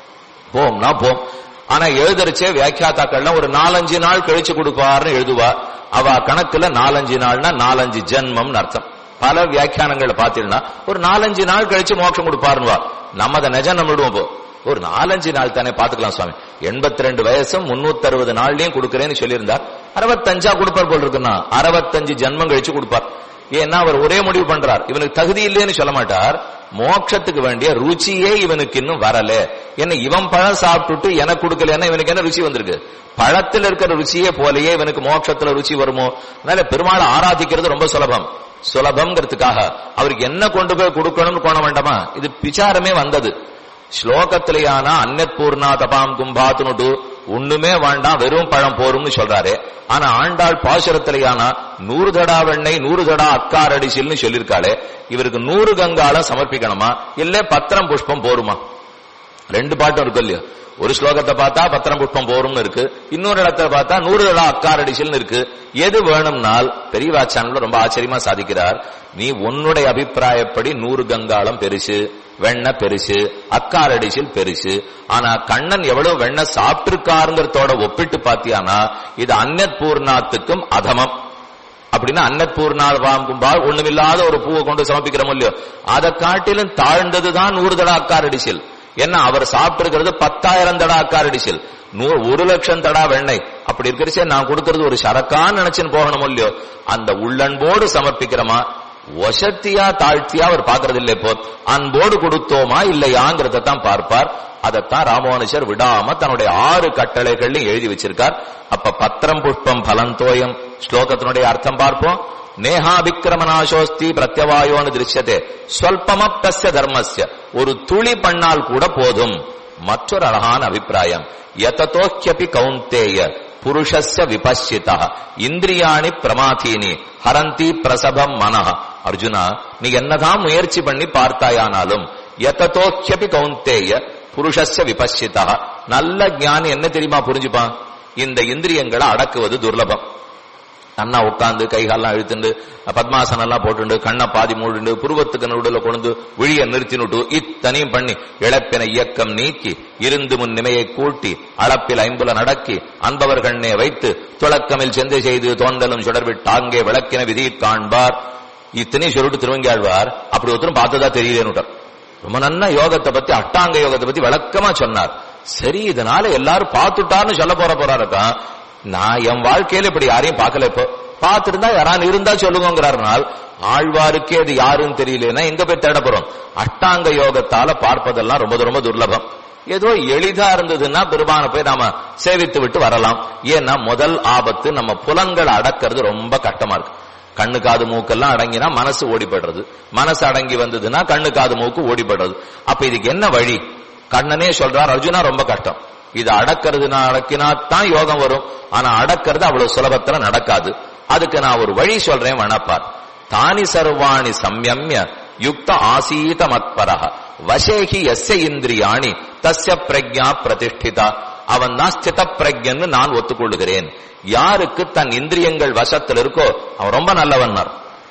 போம்னா போம் ஆனா எழுதரிச்சே வியாக்கியாத்தாக்கள்லாம் ஒரு நாலஞ்சு நாள் கழிச்சு கொடுப்பாருன்னு எழுதுவா அவ கணக்குல நாலஞ்சு நாள்னா நாலஞ்சு ஜென்மம்னு அர்த்தம் பல வியாக்கியானங்களை பார்த்தீங்கன்னா ஒரு நாலஞ்சு நாள் கழிச்சு மோட்சம் கொடுப்பாருன்னு நம்ம அதை நிஜம் நம்பிடுவோம் இப்போ ஒரு நாலஞ்சு நாள் தானே பாத்துக்கலாம் சுவாமி எண்பத்தி ரெண்டு வயசும் முன்னூத்தி அறுபது நாள்லயும் கொடுக்கறேன்னு சொல்லியிருந்தார் அறுபத்தஞ்சா கொடுப்பார் போல் இருக்குன்னா அறுபத்தஞ்சு ஜென்மம் கழிச்சு கொடுப்பார் ஏன்னா அவர் ஒரே முடிவு பண்றார் இவனுக்கு தகுதி இல்லைன்னு சொல்ல மாட்டார் மோட்சத்துக்கு வேண்டிய ருச்சியே இவனுக்கு இன்னும் வரல என்ன இவன் பழம் சாப்பிட்டுட்டு எனக்கு கொடுக்கலன்னா இவனுக்கு என்ன ருச்சி வந்திருக்கு பழத்தில் இருக்கிற ருச்சியே போலயே இவனுக்கு மோட்சத்துல ருச்சி வருமோ அதனால பெருமாளை ஆராதிக்கிறது ரொம்ப சுலபம் சுலபம்ங்கிறதுக்காக அவருக்கு என்ன கொண்டு போய் கொடுக்கணும்னு கோண வேண்டாமா இது விசாரமே வந்தது ஸ்லோகத்திலேயான அன்னத் பூர்ணா தபாம் கும்பாத்துனுட்டு ஒண்ணுமே வேண்டாம் வெறும் பழம் போரும்னு சொல்றாரு ஆனா ஆண்டாள் பாசுரத்திலேயான நூறு தடா வெண்ணெய் நூறு தடா அக்காரடிசில்னு சொல்லியிருக்காளே இவருக்கு நூறு கங்காலம் சமர்ப்பிக்கணுமா இல்ல பத்திரம் புஷ்பம் போருமா ரெண்டு பாட்டும் இருக்கு இல்லையா ஒரு ஸ்லோகத்தை பார்த்தா பத்திரம் புஷ்பம் போரும்னு இருக்கு இன்னொரு இடத்துல பார்த்தா நூறு தடா அக்காரடிசில்னு இருக்கு எது வேணும்னால் பெரியவாச்சான்ல ரொம்ப ஆச்சரியமா சாதிக்கிறார் நீ உன்னுடைய அபிப்பிராயப்படி நூறு கங்காளம் பெருசு வெண்ணெய் பெருசு அக்காரடிசில் பெருசு ஆனா கண்ணன் எவ்வளவு வெண்ணெய் சாப்பிட்டிருக்காருங்கிறதோட ஒப்பிட்டு பாத்தியானா இது அன்னத் பூர்ணாத்துக்கும் அதமம் அப்படின்னா அன்னத் பூர்ணாவாம் கும்பால் ஒண்ணுமில்லாத ஒரு பூவை கொண்டு சமர்ப்பிக்கிறோம் இல்லையோ அதை காட்டிலும் தாழ்ந்ததுதான் நூறு தடா அக்காரடிசில் என்ன அவர் சாப்பிட்டிருக்கிறது பத்தாயிரம் தடா அக்காரடிசில் நூறு ஒரு லட்சம் தடா வெண்ணெய் அப்படி இருக்கிறச்சே நான் கொடுக்கறது ஒரு சரக்கான்னு நினைச்சுன்னு போகணும் இல்லையோ அந்த உள்ளன்போடு சமர்ப்பிக்கிறோமா வசத்தியா தாழ்த்தியா அவர் பாக்குறது இல்லை இப்போ அன்போடு கொடுத்தோமா இல்லையாங்கிறத தான் பார்ப்பார் அதைத்தான் ராமானுஜர் விடாம தன்னுடைய ஆறு கட்டளைகள்லையும் எழுதி வச்சிருக்கார் அப்ப பத்திரம் புஷ்பம் பலந்தோயம் ஸ்லோகத்தினுடைய அர்த்தம் பார்ப்போம் நேஹாபிக்கிரமநாசோஸ்தி பிரத்யவாயோன்னு திருஷ்யத்தே ஸ்வல்பமப்தஸ்ய தர்மஸ்ய ஒரு துளி பண்ணால் கூட போதும் மற்றொரு அழகான அபிப்பிராயம் யததோக்கியபி கௌந்தேய புருஷஸ்ய விபஷ்சிதா இந்திரியாணி பிரமாதீனி ஹரந்தி பிரசபம் மனஹ அர்ஜுனா நீ என்னதான் முயற்சி பண்ணி பார்த்தாயானாலும் யததோக்கியபி கௌந்தேய புருஷஸ்ய விபஷ்சிதா நல்ல ஞானி என்ன தெரியுமா புரிஞ்சுப்பான் இந்த இந்திரியங்களை அடக்குவது துர்லபம் அண்ணா உட்காந்து கைகாலாம் இழுத்துண்டு பத்மாசனம் எல்லாம் போட்டுண்டு கண்ணை பாதி மூடுண்டு புருவத்துக்கு நடுவில் கொண்டு விழிய நிறுத்தினுட்டு இத்தனையும் பண்ணி இழப்பின இயக்கம் நீக்கி இருந்து முன் நிமையை கூட்டி அளப்பில் ஐம்புல நடக்கி அன்பவர் கண்ணே வைத்து துளக்கமில் செந்தை செய்து தோண்டலும் சுடர்விட்டாங்கே விளக்கின விதி காண்பார் இத்தனையும் சொல்லிட்டு திருவங்கியாழ்வார் அப்படி ஒருத்தரும் பார்த்ததா தெரியலேன்னு ரொம்ப நன்னா யோகத்தை பத்தி அட்டாங்க யோகத்தை பத்தி விளக்கமா சொன்னார் சரி இதனால எல்லாரும் பார்த்துட்டான்னு சொல்ல போற போறாருக்கா நான் என் வாழ்க்கையில இப்படி யாரையும் பார்க்கல இப்போ பார்த்துருந்தா யாராவது இருந்தா சொல்லுங்கிறாருனால் ஆழ்வாருக்கே அது யாருன்னு தெரியலன்னா எங்க போய் தேட போறோம் அட்டாங்க யோகத்தால பார்ப்பதெல்லாம் ரொம்ப ரொம்ப துர்லபம் ஏதோ எளிதா இருந்ததுன்னா பெருமான போய் நாம சேவித்து விட்டு வரலாம் ஏன்னா முதல் ஆபத்து நம்ம புலன்களை அடக்கிறது ரொம்ப கஷ்டமா இருக்கு கண்ணு காது மூக்கெல்லாம் அடங்கினா மனசு ஓடிப்படுறது மனசு அடங்கி வந்ததுன்னா கண்ணு காது மூக்கு ஓடிப்படுறது அப்ப இதுக்கு என்ன வழி கண்ணனே சொல்றார் அர்ஜுனா ரொம்ப கஷ்டம் இது அடக்கிறதுனா அடக்கினா தான் யோகம் வரும் ஆனா அடக்கிறது அவ்வளவு சுலபத்துல நடக்காது அதுக்கு நான் ஒரு வழி சொல்றேன் வனப்பார் தானி சர்வாணி சம்யம்ய யுக்த ஆசீத மத்பரக வசேகி எஸ்ய இந்திரியாணி தஸ்ய பிரஜா பிரதிஷ்டிதா அவன் தான் ஸ்தித பிரஜன்னு நான் ஒத்துக்கொள்ளுகிறேன் யாருக்கு தன் இந்திரியங்கள் வசத்தில் இருக்கோ அவன் ரொம்ப நல்லவன்னார்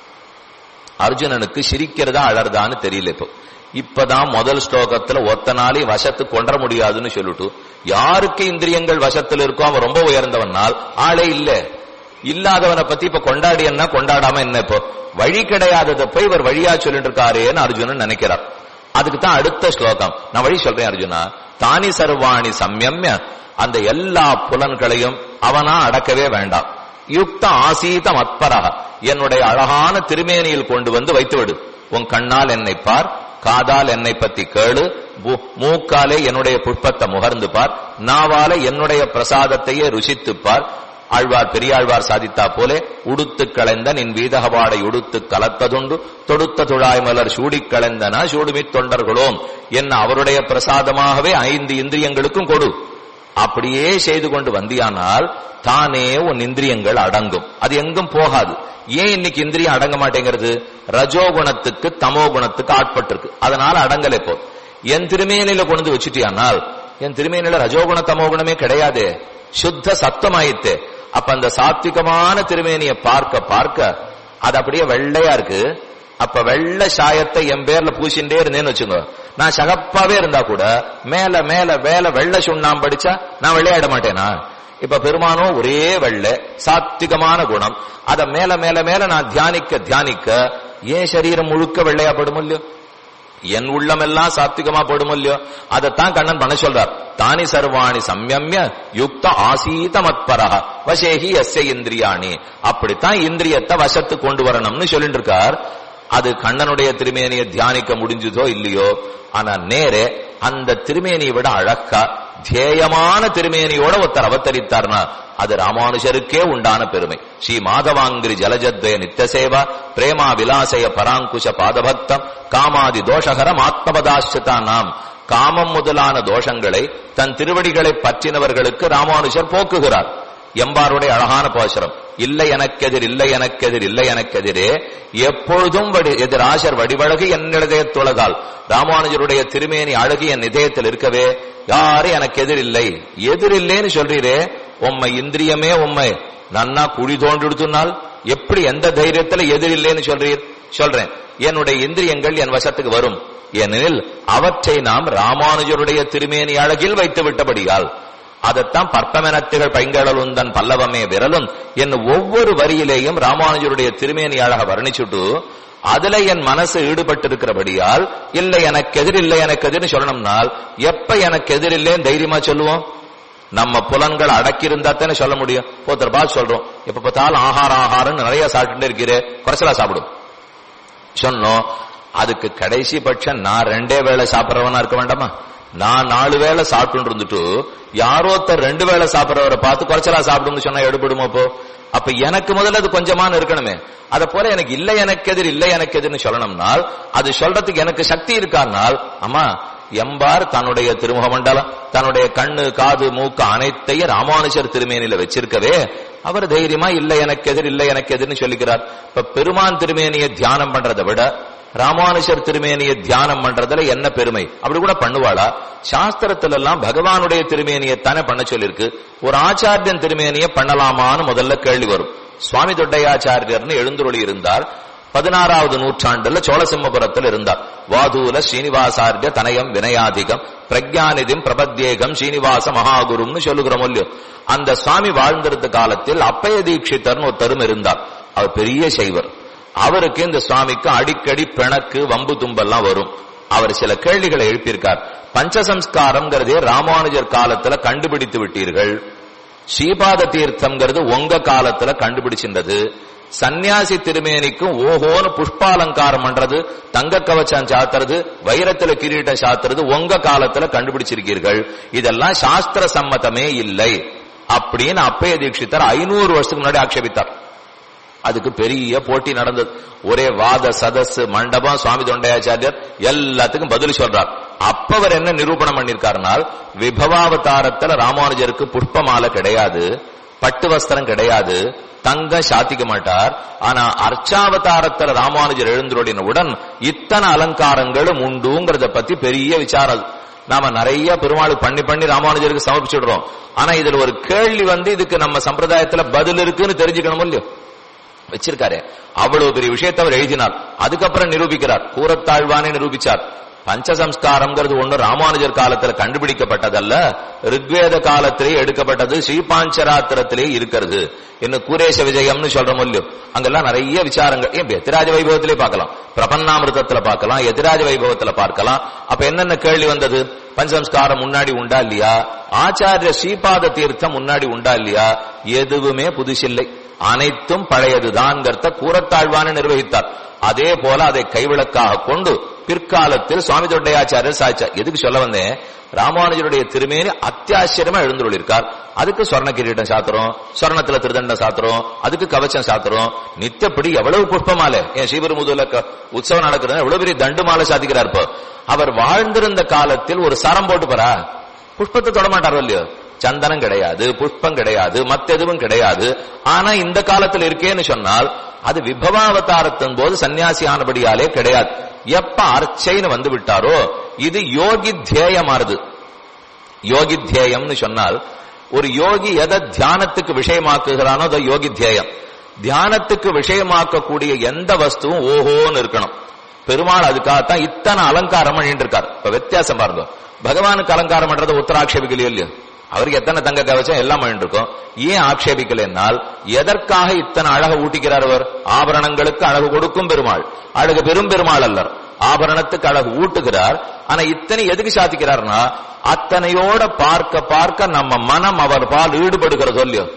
அர்ஜுனனுக்கு சிரிக்கிறதா அழறதான்னு தெரியல இப்போ இப்பதான் முதல் ஸ்லோகத்துல ஒத்த நாளை வசத்துக்கு கொண்ட முடியாதுன்னு சொல்லிட்டு யாருக்கு இந்திரியங்கள் வசத்தில் இருக்கோ அவன் ரொம்ப உயர்ந்தவனால் ஆளே இல்ல இல்லாதவனை பத்தி இப்ப கொண்டாடி என்ன கொண்டாடாம என்ன இப்போ வழி கிடையாததப்ப இவர் வழியா சொல்லிட்டு இருக்காரேன்னு அர்ஜுனன் நினைக்கிறார் அதுக்கு தான் அடுத்த ஸ்லோகம் நான் வழி சொல்றேன் அர்ஜுனா தானி சர்வாணி சம்யம்ய அந்த எல்லா புலன்களையும் அவனா அடக்கவே வேண்டாம் யுக்த ஆசீத மத்பரக என்னுடைய அழகான திருமேனியில் கொண்டு வந்து வைத்துவிடு உன் கண்ணால் என்னை பார் காதால் என்னை பத்தி கேளு மூக்காலே என்னுடைய புஷ்பத்தை முகர்ந்து பார் நாவால என்னுடைய பிரசாதத்தையே ருசித்து பார் ஆழ்வார் பெரியாழ்வார் சாதித்தா போலே உடுத்து களைந்த நின் வீதகவாடை உடுத்து கலத்ததுண்டு தொடுத்த துழாய் மலர் சூடிக் களைந்தன சூடுமித் தொண்டர்களோம் என்ன அவருடைய பிரசாதமாகவே ஐந்து இந்திரியங்களுக்கும் கொடு அப்படியே செய்து கொண்டு வந்தியானால் தானே உன் இந்திரியங்கள் அடங்கும் அது எங்கும் போகாது ஏன் இன்னைக்கு இந்திரியம் அடங்க மாட்டேங்கிறது ரஜோகுணத்துக்கு தமோ குணத்துக்கு ஆட்பட்டிருக்கு அதனால அடங்கலை போ என் திருமேனில கொண்டு வச்சுட்டியானால் என் திருமேனில ரஜோகுண தமோ குணமே கிடையாதே சுத்த சத்தமாயித்து அப்ப அந்த சாத்விகமான திருமேனிய பார்க்க பார்க்க அது அப்படியே வெள்ளையா இருக்கு அப்ப வெள்ள சாயத்தை என் பேர்ல பூசிண்டே இருந்தேன்னு வச்சுங்க நான் சகப்பாவே இருந்தா கூட மேல மேல வேலை வெள்ள சுண்ணாம் படிச்சா நான் விளையாட மாட்டேனா இப்ப பெருமானோ ஒரே வெள்ளை சாத்விகமான குணம் அத மேல மேல மேல நான் தியானிக்க தியானிக்க ஏன் சரீரம் முழுக்க வெள்ளையா படும் இல்லையோ என் உள்ளமெல்லாம் சாத்விகமா படும் இல்லையோ அதைத்தான் கண்ணன் பண்ண சொல்றார் தானி சர்வாணி சம்யம்ய யுக்த ஆசீத மத்பரஹ வசேகி எஸ்ய இந்திரியாணி அப்படித்தான் இந்திரியத்தை வசத்து கொண்டு வரணும்னு சொல்லிட்டு இருக்கார் அது கண்ணனுடைய திருமேனியை தியானிக்க முடிஞ்சதோ இல்லையோ ஆனா நேரே அந்த திருமேனியை விட அழகா தியேயமான திருமேனியோட ஒருத்தர் அவதரித்தார்னா அது ராமானுஜருக்கே உண்டான பெருமை ஸ்ரீ மாதவாங்கிரி ஜலஜத்வய நித்தியசேவா பிரேமா விலாசய பராங்குஷ பாதபக்தம் காமாதி தோஷகரம் ஆத்மபதாசிரிதா நாம் காமம் முதலான தோஷங்களை தன் திருவடிகளை பற்றினவர்களுக்கு ராமானுஜர் போக்குகிறார் எம்பாருடைய அழகான பாசுரம் இல்லை எனக்கெதிர் இல்லை எனக்கெதிர் இல்லை எனக்கெதிரே எப்பொழுதும் வடி எதிராசர் வடிவழகு என் இதயத்துலகால் ராமானுஜருடைய திருமேனி அழகு என் இதயத்தில் இருக்கவே யாரும் எனக்கு எதிர் இல்லை எதிர் இல்லைன்னு சொல்றீரே உம்மை இந்திரியமே உம்மை நன்னா குழி தோண்டிடுத்துனால் எப்படி எந்த தைரியத்துல எதிர் இல்லைன்னு சொல்றீர் சொல்றேன் என்னுடைய இந்திரியங்கள் என் வசத்துக்கு வரும் ஏனெனில் அவற்றை நாம் ராமானுஜருடைய திருமேனி அழகில் வைத்து விட்டபடியால் அதைத்தான் பற்பமெனத்துகள் பைங்கடலுந்தன் பல்லவமே விரலும் என்ன ஒவ்வொரு வரியிலேயும் ராமானுஜருடைய திருமேனி அழக வர்ணிச்சுட்டு அதுல என் மனசு ஈடுபட்டு இருக்கிறபடியால் இல்லை எனக்கு எதிர் இல்லை எனக்கு எதிர்னு சொல்லணும்னால் எப்ப எனக்கு எதிர் இல்லைன்னு தைரியமா சொல்லுவோம் நம்ம புலன்கள் அடக்கி இருந்தா தானே சொல்ல முடியும் ஒருத்தர் பார்த்து சொல்றோம் எப்ப பார்த்தாலும் ஆகாரம் ஆகாரம் நிறைய சாப்பிட்டு இருக்கிறே குறைச்சலா சாப்பிடும் சொன்னோம் அதுக்கு கடைசி பட்சம் நான் ரெண்டே வேளை சாப்பிட்றவனா இருக்க வேண்டாமா நான் நாலு வேளை சாப்பிட்டு இருந்துட்டு யாரோ ஒருத்தர் ரெண்டு வேளை சாப்பிட்றவரை பார்த்து குறைச்சலா சாப்பிடும்னு சொன்னா எடுபடுமோ அப்போ அப்ப எனக்கு முதல்ல அது கொஞ்சமான இருக்கணுமே அத போல எனக்கு இல்லை எனக்கு எதிர் இல்லை எனக்கு எதிர்னு சொல்லணும்னால் அது சொல்றதுக்கு எனக்கு சக்தி இருக்கானால் அம்மா எம்பார் தன்னுடைய திருமுக மண்டலம் தன்னுடைய கண்ணு காது மூக்கு அனைத்தையும் ராமானுஜர் திருமேனியில வச்சிருக்கவே அவர் தைரியமா இல்லை எனக்கு எதிர் இல்லை எனக்கு எதிர்னு சொல்லிக்கிறார் இப்ப பெருமான் திருமேனியை தியானம் பண்றதை விட ராமானுஜர் திருமேனியை தியானம் பண்றதுல என்ன பெருமை அப்படி கூட பண்ணுவாளா சாஸ்திரத்துல எல்லாம் பகவானுடைய திருமேனியை தானே பண்ண சொல்லிருக்கு ஒரு ஆச்சாரியன் திருமேனியை பண்ணலாமான்னு முதல்ல கேள்வி வரும் சுவாமி தொட்டையாச்சாரியர்னு எழுந்துருளி இருந்தார் பதினாறாவது நூற்றாண்டுல சோழசிம்மபுரத்தில் இருந்தார் வாதூல ஸ்ரீனிவாசாரிய தனயம் வினயாதிகம் பிரஜாநிதிம் பிரபத்யேகம் ஸ்ரீனிவாச மகாகுரும்னு சொல்லுகிறோம் இல்லையோ அந்த சுவாமி வாழ்ந்திருந்த காலத்தில் அப்பய தீட்சிதர்னு ஒருத்தரும் இருந்தார் அவர் பெரிய செய்வர் அவருக்கு இந்த சுவாமிக்கு அடிக்கடி பிணக்கு வம்பு தும்பெல்லாம் வரும் அவர் சில கேள்விகளை எழுப்பியிருக்கார் பஞ்சசம்ஸ்காரம்ங்கிறதே ராமானுஜர் காலத்துல கண்டுபிடித்து விட்டீர்கள் ஸ்ரீபாத தீர்த்தம்ங்கிறது உங்க காலத்துல கண்டுபிடிச்சின்றது சந்நியாசி திருமேனிக்கும் ஓஹோன்னு புஷ்பாலங்காரம் பண்றது தங்க கவச்சம் சாத்துறது வைரத்துல கிரீட்டம் சாத்துறது உங்க காலத்துல கண்டுபிடிச்சிருக்கீர்கள் இதெல்லாம் சாஸ்திர சம்மதமே இல்லை அப்படின்னு அப்பய தீட்சித்தர் ஐநூறு வருஷத்துக்கு முன்னாடி ஆட்சேபித்தார் அதுக்கு பெரிய போட்டி நடந்தது ஒரே வாத சதஸ் மண்டபம் சுவாமி தொண்டையாச்சாரியர் எல்லாத்துக்கும் பதில் சொல்றார் அப்ப அவர் என்ன நிரூபணம் பண்ணிருக்காருனால் விபவாவதாரத்துல ராமானுஜருக்கு புஷ்பமாலை கிடையாது பட்டு வஸ்திரம் கிடையாது தங்கம் சாத்திக்க மாட்டார் ஆனா அர்ச்சாவதாரத்துல ராமானுஜர் எழுந்தருடையினுடன் இத்தனை அலங்காரங்களும் உண்டுங்கிறத பத்தி பெரிய விசாரம் நாம நிறைய பெருமாள் பண்ணி பண்ணி ராமானுஜருக்கு சமர்ப்பிச்சுடுறோம் ஆனா இதுல ஒரு கேள்வி வந்து இதுக்கு நம்ம சம்பிரதாயத்துல பதில் இருக்குன்னு தெரிஞ்சுக்கணும் இல்லையோ வச்சிருக்காரு அவ்வளவு பெரிய விஷயத்தை அவர் எழுதினார் அதுக்கப்புறம் நிரூபிக்கிறார் கூறத்தாழ்வானே நிரூபிச்சார் பஞ்சசம்ஸ்காரம்ங்கிறது ஒண்ணு ராமானுஜர் காலத்துல கண்டுபிடிக்கப்பட்டதல்ல ரிக்வேத காலத்திலே எடுக்கப்பட்டது ஸ்ரீபாஞ்சராத்திரத்திலே இருக்கிறது இன்னும் கூரேச விஜயம்னு சொல்றோம் இல்லையோ அங்கெல்லாம் நிறைய விசாரங்கள் ஏன் எதிராஜ வைபவத்திலே பார்க்கலாம் பிரபன்னாமிருதத்துல பார்க்கலாம் எதிராஜ வைபவத்துல பார்க்கலாம் அப்ப என்னென்ன கேள்வி வந்தது பஞ்சசம்ஸ்காரம் முன்னாடி உண்டா இல்லையா ஆச்சாரிய ஸ்ரீபாத தீர்த்தம் முன்னாடி உண்டா இல்லையா எதுவுமே புதுசில்லை அனைத்தும் பழையதுதான்கிறத கூறத்தாழ்வான நிர்வகித்தார் அதே போல அதை கைவிளக்காக கொண்டு பிற்காலத்தில் சுவாமி தொண்டையாச்சாரியர் சாய்ச்சார் எதுக்கு சொல்ல வந்தேன் ராமானுஜருடைய திருமேனி அத்தியாச்சரியமா எழுந்துள்ளிருக்கார் அதுக்கு சொர்ண கிரீட்டம் சாத்திரம் சொர்ணத்துல திருதண்டம் சாத்திரம் அதுக்கு கவச்சம் சாத்திரம் நித்தப்படி எவ்வளவு புஷ்பமாலை என் ஸ்ரீபெருமுதுல உற்சவம் நடக்கிறது எவ்வளவு பெரிய தண்டு மாலை சாதிக்கிறார் இப்போ அவர் வாழ்ந்திருந்த காலத்தில் ஒரு சரம் போட்டு போறா புஷ்பத்தை தொட மாட்டாரோ இல்லையோ சந்தனம் கிடையாது புஷ்பம் கிடையாது மத்தெதுவும் கிடையாது ஆனா இந்த காலத்தில் இருக்கேன்னு சொன்னால் அது விபவாவதாரத்தின் போது சன்னியாசி ஆனபடியாலே கிடையாது எப்ப அர்ச்சைன்னு வந்து விட்டாரோ இது யோகி தியேயமாறுது யோகி தியேயம்னு சொன்னால் ஒரு யோகி எதை தியானத்துக்கு விஷயமாக்குகிறானோ அதை யோகி தியேயம் தியானத்துக்கு விஷயமாக்கக்கூடிய எந்த வஸ்துவும் ஓஹோன்னு இருக்கணும் பெருமாள் அதுக்காகத்தான் இத்தனை அலங்காரம் பண்ணிட்டு இருக்கார் இப்ப வித்தியாசம் பாருங்க பகவானுக்கு அலங்காரம் பண்றது உத்தராட்சேபிக்கலையோ இல்லையோ அவருக்கு எத்தனை தங்க கவச்சம் எல்லாம் பண்ணிட்டு இருக்கோம் ஏன் ஆக்ஷேபிக்கலைன்னால் எதற்காக இத்தனை அழகு ஊட்டிக்கிறார் அவர் ஆபரணங்களுக்கு அழகு கொடுக்கும் பெருமாள் அழகு பெரும் பெருமாள் அல்லர் ஆபரணத்துக்கு அழகு ஊட்டுகிறார் ஆனா இத்தனை எதுக்கு சாதிக்கிறார்னா அத்தனையோட பார்க்க பார்க்க நம்ம மனம் அவர் பால் ஈடுபடுகிற சொல்லியோ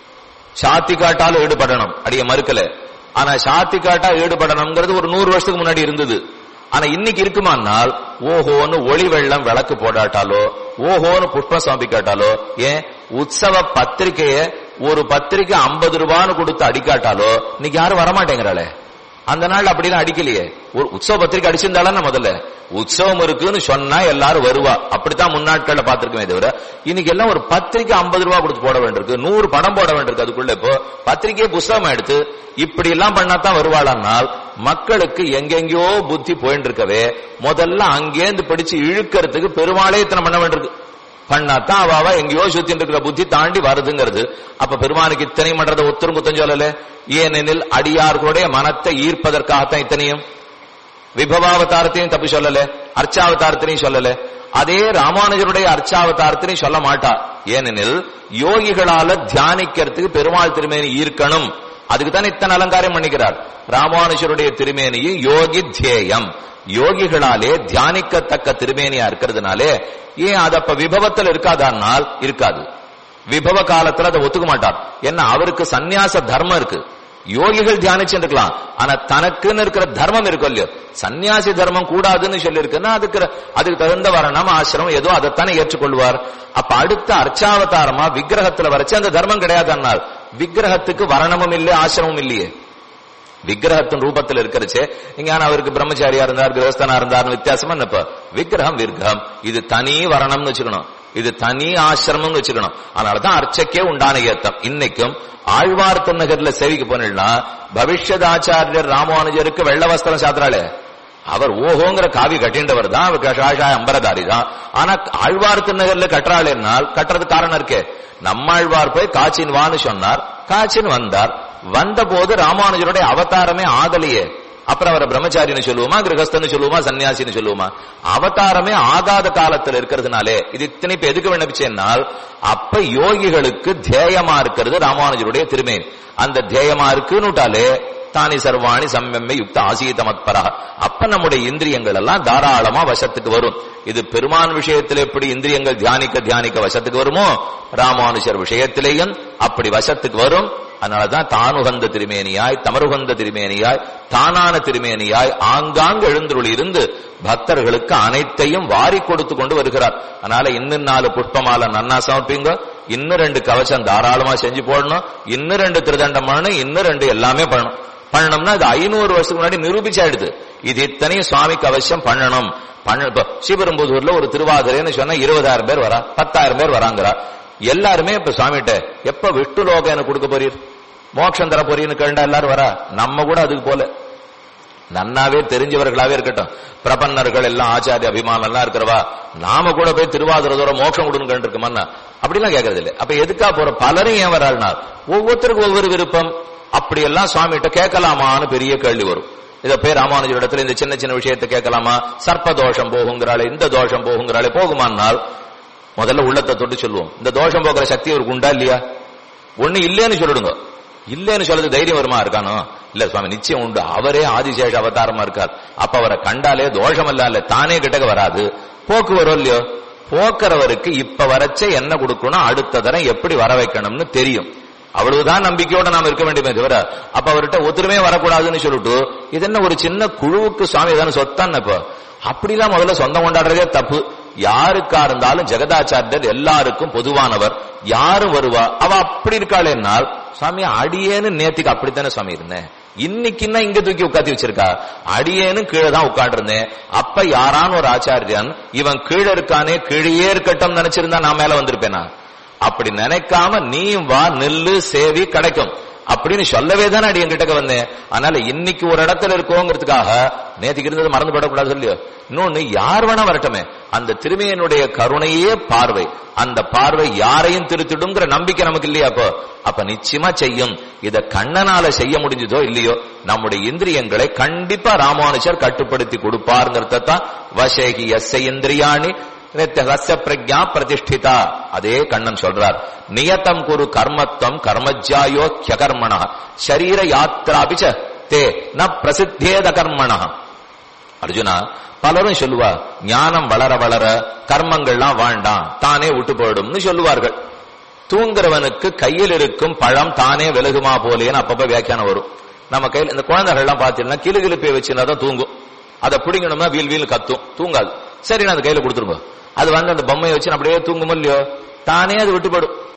சாத்தி காட்டாலும் ஈடுபடணும் அடிய மறுக்கல ஆனா சாத்தி காட்டா ஈடுபடணுங்கிறது ஒரு நூறு வருஷத்துக்கு முன்னாடி இருந்தது ஆனா இன்னைக்கு இருக்குமானால் ஓஹோன்னு ஒளி வெள்ளம் விளக்கு போடாட்டாலோ ஓஹோன்னு புஷ்பம் சமர்ப்பிக்காட்டாலோ ஏன் உற்சவ பத்திரிகைய ஒரு பத்திரிக்கை ஐம்பது ரூபான்னு கொடுத்து அடிக்காட்டாலோ இன்னைக்கு யாரும் வரமாட்டேங்கிறாளே அந்த நாள் அப்படிலாம் அடிக்கலையே ஒரு உற்சவ பத்திரிக்கை அடிச்சிருந்தாலும் முதல்ல உற்சவம் இருக்குன்னு சொன்னா எல்லாரும் வருவா அப்படித்தான் முன்னாட்கள்ல பாத்திருக்கமே தவிர இன்னைக்கு எல்லாம் ஒரு பத்திரிக்கை ஐம்பது ரூபா கொடுத்து போட வேண்டியிருக்கு நூறு படம் போட வேண்டியிருக்கு அதுக்குள்ள இப்போ பத்திரிக்கையே புஸ்தகம் எடுத்து இப்படி எல்லாம் பண்ணாதான் வருவாளானால் மக்களுக்கு எங்கெங்கயோ புத்தி போயிட்டு இருக்கவே முதல்ல அங்கேருந்து படிச்சு இழுக்கிறதுக்கு பெருமாளே இத்தனை பண்ண வேண்டியிருக்கு பண்ணாதான் அவாவா எங்கேயோ சுத்திட்டு இருக்கிற புத்தி தாண்டி வருதுங்கிறது அப்ப பெருமானுக்கு இத்தனை பண்றத ஒத்தரும் குத்தம் சொல்லல ஏனெனில் அடியார்களுடைய மனத்தை ஈர்ப்பதற்காகத்தான் இத்தனையும் விபவாவதாரத்தையும் தப்பு சொல்லல அர்ச்சாவதாரத்தினையும் சொல்லல அதே ராமானுஜருடைய அர்ச்சாவதாரத்தினையும் சொல்ல மாட்டா ஏனெனில் யோகிகளால தியானிக்கிறதுக்கு பெருமாள் திருமேனி ஈர்க்கணும் அதுக்கு தான் இத்தனை அலங்காரம் பண்ணிக்கிறார் ராமானுஜருடைய திருமேனியும் யோகி தியேயம் யோகிகளாலே தியானிக்கத்தக்க திருமேனியா இருக்கிறதுனாலே ஏன் அது அப்ப விபவத்தில் இருக்காதானால் இருக்காது விபவ காலத்துல அதை ஒத்துக்க மாட்டார் ஏன்னா அவருக்கு சந்நியாச தர்மம் இருக்கு யோகிகள் தியானிச்சு இருக்கலாம் ஆனா தனக்குன்னு இருக்கிற தர்மம் இருக்கும் இல்லையோ சன்னியாசி தர்மம் கூடாதுன்னு சொல்லி இருக்குன்னா அதுக்கு அதுக்கு தகுந்த வரணம் ஆசிரமம் ஏதோ அதைத்தானே ஏற்றுக்கொள்வார் அப்ப அடுத்த அர்ச்சாவதாரமா விக்கிரகத்துல வரைச்சு அந்த தர்மம் கிடையாதுன்னால் விக்கிரகத்துக்கு வரணமும் இல்லை ஆசிரமம் இல்லையே விக்கிரகத்தின் ரூபத்தில் இருக்கிறச்சே இங்க ஆனா அவருக்கு பிரம்மச்சாரியா இருந்தார் கிரகஸ்தனா இருந்தார்னு வித்தியாசமா என்னப்ப விக்கிரகம் விர்கம் இது தனி வரணம்னு வச்சுக்கணும் இது தனி ஆசிரமம்னு வச்சுக்கணும் அதனாலதான் அர்ச்சைக்கே உண்டான ஏத்தம் இன்னைக்கும் ஆழ்வார் திருநகர்ல சேவிக்க போனா பவிஷ்யத் ஆச்சாரியர் ராமானுஜருக்கு வெள்ள வஸ்திரம் சாத்திராளே அவர் ஓஹோங்கிற காவி கட்டின்றவர் தான் அவர் கஷாஷாய அம்பரதாரி தான் ஆனா ஆழ்வார் திருநகர்ல கட்டுறாளேனால் கட்டுறது காரணம் இருக்கே நம்மாழ்வார் போய் காச்சின் வான்னு சொன்னார் காச்சின் வந்தார் வந்த போது ராமானுஜருடைய அவதாரமே ஆகலையே அப்புறம் அவரை பிரம்மச்சாரின்னு சொல்லுவோமா கிரகஸ்தன்னு சொல்லுவோமா சன்னியாசின்னு சொல்லுவோமா அவதாரமே ஆகாத காலத்துல இருக்கிறதுனாலே இது இத்தனை இப்ப எதுக்கு விண்ணப்பிச்சேன்னால் அப்ப யோகிகளுக்கு தேயமா இருக்கிறது ராமானுஜருடைய திருமேன் அந்த தேயமா இருக்குன்னுட்டாலே தானி சர்வாணி சம்யம்மை யுக்த ஆசீதமத்பரா அப்ப நம்முடைய இந்திரியங்கள் எல்லாம் தாராளமா வசத்துக்கு வரும் இது பெருமான் விஷயத்தில் எப்படி இந்திரியங்கள் தியானிக்க தியானிக்க வசத்துக்கு வருமோ ராமானுஷர் விஷயத்திலேயும் அப்படி வசத்துக்கு வரும் அதனாலதான் தானுகந்த திருமேனியாய் தமருகந்த திருமேனியாய் தானான திருமேனியாய் ஆங்காங்கு எழுந்துருள் இருந்து பக்தர்களுக்கு அனைத்தையும் வாரி கொடுத்து கொண்டு வருகிறார் அதனால இன்னும் நாலு புஷ்பமால நன்னா சமர்ப்பீங்க இன்னும் ரெண்டு கவசம் தாராளமா செஞ்சு போடணும் இன்னும் ரெண்டு திருதண்டம் பண்ணணும் இன்னும் ரெண்டு எல்லாமே பண்ணணும் பண்ணணும்னா அது ஐநூறு வருஷத்துக்கு முன்னாடி நிரூபிச்சாயிடுது இது இத்தனையும் சுவாமிக்கு அவசியம் பண்ணணும் பண்ண இப்ப ஸ்ரீபெரும்புதூர்ல ஒரு திருவாதிரைன்னு சொன்னா இருபதாயிரம் பேர் வரா பத்தாயிரம் பேர் வராங்கிறா எல்லாருமே இப்ப சுவாமிகிட்ட எப்ப விஷ்ணு லோகம் எனக்கு கொடுக்க போறீர் மோட்சம் தர போறீன்னு கேண்டா எல்லாரும் வரா நம்ம கூட அதுக்கு போல நன்னாவே தெரிஞ்சவர்களாவே இருக்கட்டும் பிரபன்னர்கள் எல்லாம் ஆச்சாரிய அபிமானம் எல்லாம் இருக்கிறவா நாம கூட போய் திருவாதிரதோட மோட்சம் கொடுன்னு கேட்டுருக்கோம்னா அப்படிலாம் கேட்கறது இல்லை அப்ப எதுக்கா போற பலரும் ஏன் வராள்னா ஒவ்வொருத்தருக்கும் ஒவ்வொரு விருப்பம் அப்படியெல்லாம் சுவாமிகிட்ட கேட்கலாமான்னு பெரிய கேள்வி வரும் இதை போய் ராமானுஜர் இடத்துல இந்த சின்ன சின்ன விஷயத்தை கேட்கலாமா சர்ப்ப தோஷம் போகுங்கிறாளே இந்த தோஷம் போகுங்கிறாளே போகுமானால் முதல்ல உள்ளத்தை தொட்டு சொல்லுவோம் இந்த தோஷம் போகிற சக்தி அவருக்கு உண்டா இல்லையா ஒண்ணு இல்லைன்னு சொல்லிடுங்க இல்லைன்னு சொல்றது தைரியம் வருமா இருக்கானோ இல்ல சுவாமி நிச்சயம் உண்டு அவரே ஆதிசேஷ அவதாரமா இருக்கார் அப்ப அவரை கண்டாலே தோஷம் இல்ல இல்ல தானே கிட்டக்க வராது போக்கு வரும் இல்லையோ போக்குறவருக்கு இப்ப வரைச்ச என்ன கொடுக்கணும் அடுத்த தரம் எப்படி வர வைக்கணும்னு தெரியும் அவ்வளவுதான் நம்பிக்கையோட நாம இருக்க வேண்டுமே தவிர அப்ப அவர்கிட்ட ஒத்துருமே வரக்கூடாதுன்னு சொல்லிட்டு இது என்ன ஒரு சின்ன குழுவுக்கு சுவாமி தானே சொத்தான் இப்ப அப்படிலாம் முதல்ல சொந்தம் கொண்டாடுறதே தப்பு யாருக்கா இருந்தாலும் ஜெகதாச்சாரியர் எல்லாருக்கும் பொதுவானவர் யாரும் வருவா அவ அப்படி இருக்காளேனால் சுவாமி அடியேன்னு நேத்துக்கு அப்படித்தானே சுவாமி இருந்தேன் இன்னைக்குன்னா இங்க தூக்கி உட்காந்து வச்சிருக்கா அடியேன்னு கீழே தான் உட்காண்டிருந்தேன் அப்ப யாரான ஒரு ஆச்சாரியன் இவன் கீழே இருக்கானே கீழே இருக்கட்டும் நினைச்சிருந்தா நான் மேல வந்திருப்பேனா அப்படி நினைக்காம நீயும் வா நெல்லு சேவி கிடைக்கும் அப்படின்னு சொல்லவே தானே அடி என்கிட்ட வந்தேன் அதனால இன்னைக்கு ஒரு இடத்துல இருக்கோங்கிறதுக்காக நேற்றுக்கு இருந்தது மறந்து போடக்கூடாது இல்லையோ இன்னொன்னு யார் வேணா வரட்டுமே அந்த திருமையனுடைய கருணையே பார்வை அந்த பார்வை யாரையும் திருத்திடுங்கிற நம்பிக்கை நமக்கு இல்லையா அப்போ அப்ப நிச்சயமா செய்யும் இத கண்ணனால செய்ய முடிஞ்சதோ இல்லையோ நம்முடைய இந்திரியங்களை கண்டிப்பா ராமானுஜர் கட்டுப்படுத்தி கொடுப்பாருங்கிறத தான் வசேகி எஸ் இந்திரியாணி ரஸ்ய பிரஜா பிரதிஷ்டிதா அதே கண்ணன் சொல்றார் நியதம் குரு கர்மத்வம் கர்மஜாயோ ஹியகர்மண சரீர யாத்ராபிச்ச தே ந பிரசித்தேத கர்மண அர்ஜுனா பலரும் சொல்லுவா ஞானம் வளர வளர கர்மங்கள்லாம் வேண்டாம் தானே விட்டு போயிடும்னு சொல்லுவார்கள் தூங்குறவனுக்கு கையில் இருக்கும் பழம் தானே விலகுமா போலேன்னு அப்பப்ப வியாக்கியானம் வரும் நம்ம கையில் இந்த குழந்தைகள்லாம் பார்த்தீங்கன்னா கிளுகிழுப்பை வச்சுருந்தா தான் தூங்கும் அதை பிடிங்கணும்னா வீல் வீல் கத்தும் தூங்காது சரி நான் அந்த கையில கொடுத்துருங்க அது வந்து அந்த பொம்மையை வச்சு அப்படியே தூங்குமோ இல்லையோ தானே அது விட்டுப்படும்